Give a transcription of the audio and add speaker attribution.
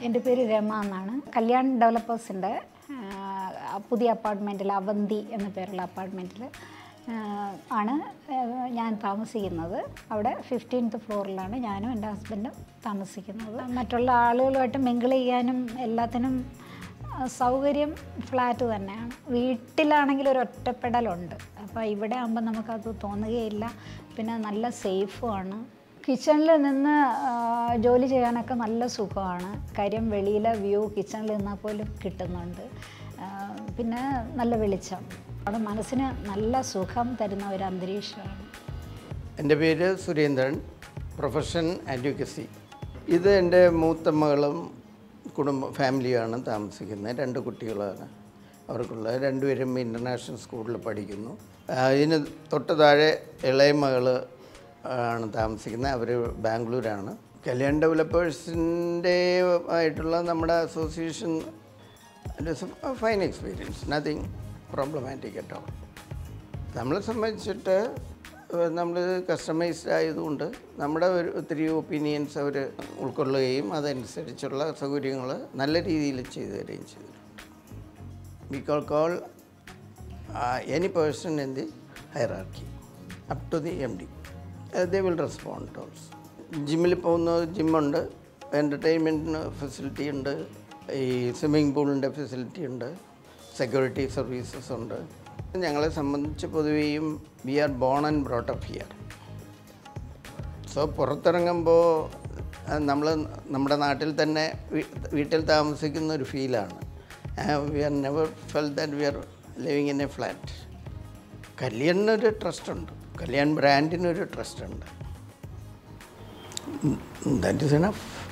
Speaker 1: എൻ്റെ പേര് രമ എന്നാണ് കല്യാൺ ഡെവലപ്പേഴ്സിൻ്റെ പുതിയ അപ്പാർട്ട്മെൻറ്റിൽ അവന്തി എന്ന പേരുള്ള അപ്പാർട്ട്മെൻറ്റിൽ ആണ് ആ, ഞാൻ താമസിക്കുന്നത് അവിടെ ഫിഫ്റ്റീൻത്ത് ഫ്ലോറിലാണ് ഞാനും എൻ്റെ ഹസ്ബൻഡും താമസിക്കുന്നത് മറ്റുള്ള ആളുകളുമായിട്ട് മിങ്കിൾ ചെയ്യാനും എല്ലാത്തിനും ആ, സൗകര്യം ഫ്ലാറ്റ് തന്നെയാണ് വീട്ടിലാണെങ്കിൽ ഒരു ഒറ്റപ്പെടലുണ്ട് അപ്പോൾ ഇവിടെ ആകുമ്പോൾ നമുക്കത് തോന്നുകയില്ല പിന്നെ നല്ല സേഫുമാണ് കിച്ചണിൽ നിന്ന് ആ, ജോലി ചെയ്യാനൊക്കെ നല്ല സുഖമാണ് കാര്യം വെളിയിലെ വ്യൂ കിച്ചണിൽ നിന്നാൽ പോലും കിട്ടുന്നുണ്ട് ആ, പിന്നെ നല്ല വെളിച്ചം അവിടെ മനസ്സിന് നല്ല സുഖം തരുന്ന ഒരു അന്തരീക്ഷമാണ്
Speaker 2: എൻ്റെ പേര് സുരേന്ദ്രൻ പ്രൊഫഷൻ അഡ്വക്കസി ഇത് എൻ്റെ മൂത്ത മകളും കുടുംബ ഫാമിലിയാണ് താമസിക്കുന്നത് രണ്ട് കുട്ടികളാണ് അവർക്കുള്ള രണ്ടുപേരും ഇൻ്റർനാഷണൽ സ്കൂളിൽ പഠിക്കുന്നു ആ, ഇതിന് തൊട്ട് താഴെ ഇളയ മകൾ ആണ് താമസിക്കുന്നത് അവർ ബാംഗ്ലൂരാണ് കല്യാൺ ഡെവലപ്പേഴ്സിൻ്റെ ആയിട്ടുള്ള നമ്മുടെ association fine experience nothing problematic at all നമ്മളെ സംബന്ധിച്ചിട്ട് നമ്മൾ കസ്റ്റമൈസ്ഡ് ആയതുകൊണ്ട് നമ്മുടെ ഒരു ഒത്തിരി ഒപ്പീനിയൻസ് അവർ ഉൾക്കൊള്ളുകയും അതനുസരിച്ചുള്ള സൗകര്യങ്ങൾ നല്ല രീതിയിൽ ചെയ്തു തരികയും ചെയ്തിട്ടുണ്ട് we call call any person in the hierarchy up to the M D they will respond also ജിമ്മിൽ പോകുന്ന ജിമ്മുണ്ട് എൻ്റർടൈൻമെൻറ്റിന് ഫെസിലിറ്റി ഉണ്ട് ഈ സ്വിമ്മിംഗ് പൂളിൻ്റെ ഫെസിലിറ്റി ഉണ്ട് സെക്യൂരിറ്റി സർവീസസ് ഉണ്ട് ഞങ്ങളെ സംബന്ധിച്ച് പൊതുവെയും we are born and brought up here so പുറത്തിറങ്ങുമ്പോൾ നമ്മൾ നമ്മുടെ നാട്ടിൽ തന്നെ വീ- വീട്ടിൽ താമസിക്കുന്ന ഒരു ഫീലാണ് we are never fell that we are living in a flat കല്യാണിനൊരു ട്രസ്റ്റ് ഉണ്ട് കല്യാൺ ബ്രാൻഡിനൊരു ട്രസ്റ്റ് ഉണ്ട് ദാറ്റ് ഇസ് എനഫ്